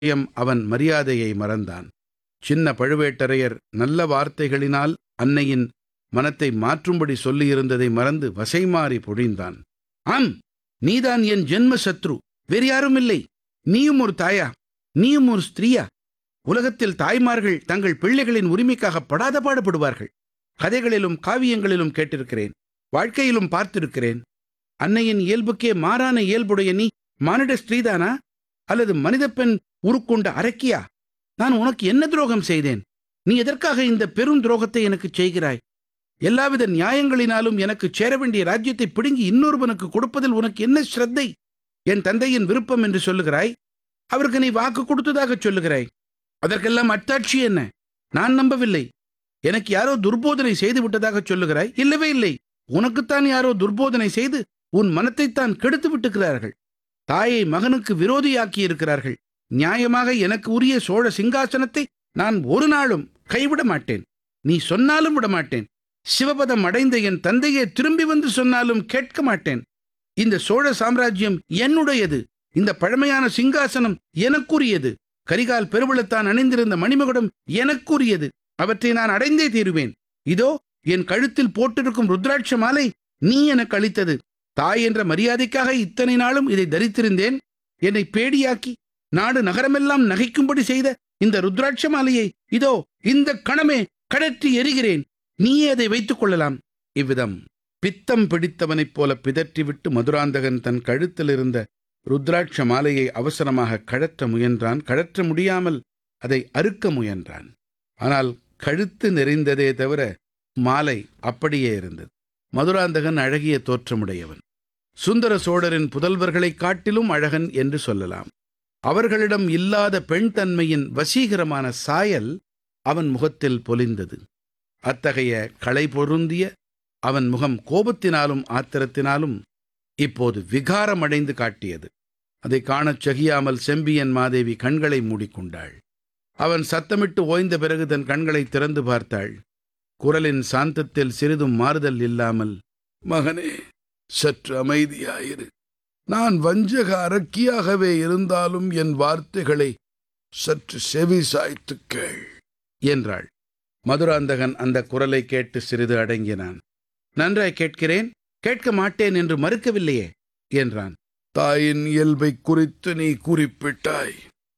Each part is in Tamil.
சமயம் அவன் மரியாதையை மறந்தான் சின்ன பழுவேட்டரையர் நல்ல வார்த்தைகளினால் அன்னையின் மனத்தை மாற்றும்படி சொல்லியிருந்ததை மறந்து வசைமாறி பொழிந்தான் ஆம் நீதான் என் ஜென்ம சத்ரு வேறு யாரும் இல்லை நீயும் ஒரு தாயா நீயும் ஒரு ஸ்திரீயா உலகத்தில் தாய்மார்கள் தங்கள் பிள்ளைகளின் உரிமைக்காக படாத பாடுபடுவார்கள் கதைகளிலும் காவியங்களிலும் கேட்டிருக்கிறேன் வாழ்க்கையிலும் பார்த்திருக்கிறேன் அன்னையின் இயல்புக்கே மாறான இயல்புடைய நீ மானிட ஸ்திரீதானா அல்லது மனித பெண் உருக்கொண்ட அரக்கியா நான் உனக்கு என்ன துரோகம் செய்தேன் நீ எதற்காக இந்த பெரும் துரோகத்தை எனக்கு செய்கிறாய் எல்லாவித நியாயங்களினாலும் எனக்கு சேர வேண்டிய ராஜ்யத்தை பிடுங்கி இன்னொருவனுக்கு கொடுப்பதில் உனக்கு என்ன ஸ்ரத்தை என் தந்தையின் விருப்பம் என்று சொல்லுகிறாய் அவருக்கு நீ வாக்கு கொடுத்ததாக சொல்லுகிறாய் அதற்கெல்லாம் அத்தாட்சி என்ன நான் நம்பவில்லை எனக்கு யாரோ துர்போதனை செய்து விட்டதாக சொல்லுகிறாய் இல்லவே இல்லை உனக்குத்தான் யாரோ துர்போதனை செய்து உன் மனத்தைத்தான் கெடுத்து விட்டுக்கிறார்கள் தாயை மகனுக்கு விரோதியாக்கி இருக்கிறார்கள் நியாயமாக எனக்கு உரிய சோழ சிங்காசனத்தை நான் ஒரு நாளும் கைவிட மாட்டேன் நீ சொன்னாலும் விட மாட்டேன் சிவபதம் அடைந்த என் தந்தையே திரும்பி வந்து சொன்னாலும் கேட்க மாட்டேன் இந்த சோழ சாம்ராஜ்யம் என்னுடையது இந்த பழமையான சிங்காசனம் எனக்குரியது கரிகால் பெருவளத்தான் அணிந்திருந்த மணிமகுடம் எனக்குரியது அவற்றை நான் அடைந்தே தீருவேன் இதோ என் கழுத்தில் போட்டிருக்கும் ருத்ராட்ச மாலை நீ எனக்கு அளித்தது தாய் என்ற மரியாதைக்காக இத்தனை நாளும் இதை தரித்திருந்தேன் என்னை பேடியாக்கி நாடு நகரமெல்லாம் நகைக்கும்படி செய்த இந்த ருத்ராட்ச மாலையை இதோ இந்த கணமே கடற்றி எறிகிறேன் நீயே அதை வைத்துக் கொள்ளலாம் இவ்விதம் பித்தம் பிடித்தவனைப் போல பிதற்றிவிட்டு மதுராந்தகன் தன் கழுத்தில் இருந்த ருத்ராட்ச மாலையை அவசரமாக கழற்ற முயன்றான் கழற்ற முடியாமல் அதை அறுக்க முயன்றான் ஆனால் கழுத்து நெறிந்ததே தவிர மாலை அப்படியே இருந்தது மதுராந்தகன் அழகிய தோற்றமுடையவன் சுந்தர சோழரின் புதல்வர்களைக் காட்டிலும் அழகன் என்று சொல்லலாம் அவர்களிடம் இல்லாத பெண் தன்மையின் வசீகரமான சாயல் அவன் முகத்தில் பொலிந்தது அத்தகைய களை பொருந்திய அவன் முகம் கோபத்தினாலும் ஆத்திரத்தினாலும் இப்போது விகாரமடைந்து காட்டியது அதை காணச் சகியாமல் செம்பியன் மாதேவி கண்களை மூடிக்கொண்டாள் அவன் சத்தமிட்டு ஓய்ந்த பிறகு தன் கண்களை திறந்து பார்த்தாள் குரலின் சாந்தத்தில் சிறிதும் மாறுதல் இல்லாமல் மகனே சற்று அமைதியாயிரு நான் வஞ்சக அரக்கியாகவே இருந்தாலும் என் வார்த்தைகளை சற்று செவி சாய்த்து கேள் என்றாள் மதுராந்தகன் அந்த குரலை கேட்டு சிறிது அடங்கினான் நன்றாய் கேட்கிறேன் கேட்க மாட்டேன் என்று மறுக்கவில்லையே என்றான் தாயின் இயல்பை குறித்து நீ குறிப்பிட்டாய்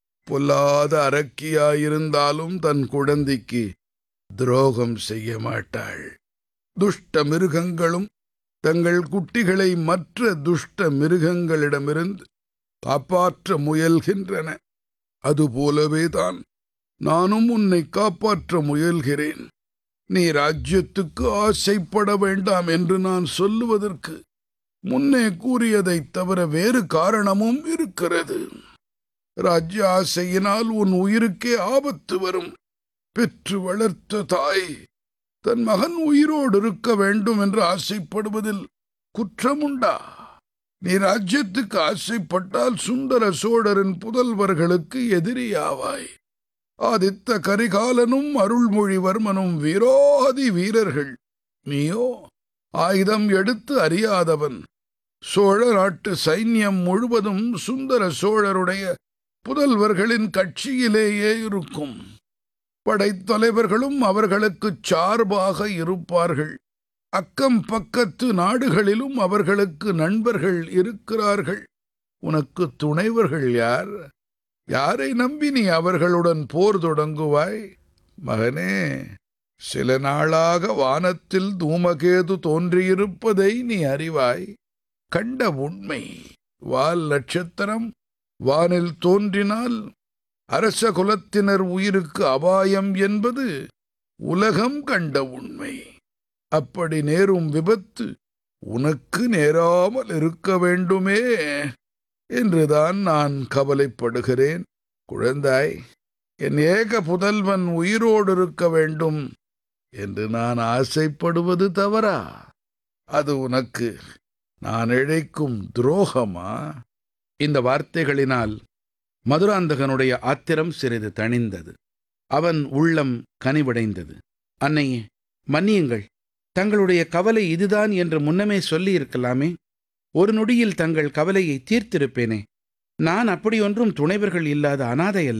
பொல்லாத அரக்கியாயிருந்தாலும் தன் குழந்தைக்கு துரோகம் செய்ய மாட்டாள் துஷ்ட மிருகங்களும் தங்கள் குட்டிகளை மற்ற துஷ்ட மிருகங்களிடமிருந்து காப்பாற்ற முயல்கின்றன அதுபோலவே தான் நானும் உன்னை காப்பாற்ற முயல்கிறேன் நீ ராஜ்யத்துக்கு ஆசைப்பட வேண்டாம் என்று நான் சொல்லுவதற்கு முன்னே கூறியதைத் தவிர வேறு காரணமும் இருக்கிறது ராஜ்ய ஆசையினால் உன் உயிருக்கே ஆபத்து வரும் பெற்று வளர்த்த தாய் தன் மகன் உயிரோடு இருக்க வேண்டும் என்று ஆசைப்படுவதில் குற்றமுண்டா நீ ராஜ்யத்துக்கு ஆசைப்பட்டால் சுந்தர சோழரின் புதல்வர்களுக்கு எதிரியாவாய் ஆதித்த கரிகாலனும் அருள்மொழிவர்மனும் வீரோதி வீரர்கள் நீயோ ஆயுதம் எடுத்து அறியாதவன் சோழ நாட்டு சைன்யம் முழுவதும் சுந்தர சோழருடைய புதல்வர்களின் கட்சியிலேயே இருக்கும் படைத்தலைவர்களும் அவர்களுக்குச் சார்பாக இருப்பார்கள் அக்கம் பக்கத்து நாடுகளிலும் அவர்களுக்கு நண்பர்கள் இருக்கிறார்கள் உனக்கு துணைவர்கள் யார் யாரை நம்பி நீ அவர்களுடன் போர் தொடங்குவாய் மகனே சில நாளாக வானத்தில் தூமகேது தோன்றியிருப்பதை நீ அறிவாய் கண்ட உண்மை வால் நட்சத்திரம் வானில் தோன்றினால் அரச குலத்தினர் உயிருக்கு அபாயம் என்பது உலகம் கண்ட உண்மை அப்படி நேரும் விபத்து உனக்கு நேராமல் இருக்க வேண்டுமே என்றுதான் நான் கவலைப்படுகிறேன் குழந்தாய் என் ஏக புதல்வன் உயிரோடு இருக்க வேண்டும் என்று நான் ஆசைப்படுவது தவறா அது உனக்கு நான் இழைக்கும் துரோகமா இந்த வார்த்தைகளினால் மதுராந்தகனுடைய ஆத்திரம் சிறிது தணிந்தது அவன் உள்ளம் கனிவடைந்தது அன்னையே மன்னியுங்கள் தங்களுடைய கவலை இதுதான் என்று முன்னமே சொல்லியிருக்கலாமே ஒரு நொடியில் தங்கள் கவலையை தீர்த்திருப்பேனே நான் அப்படியொன்றும் துணைவர்கள் இல்லாத அனாதை அல்ல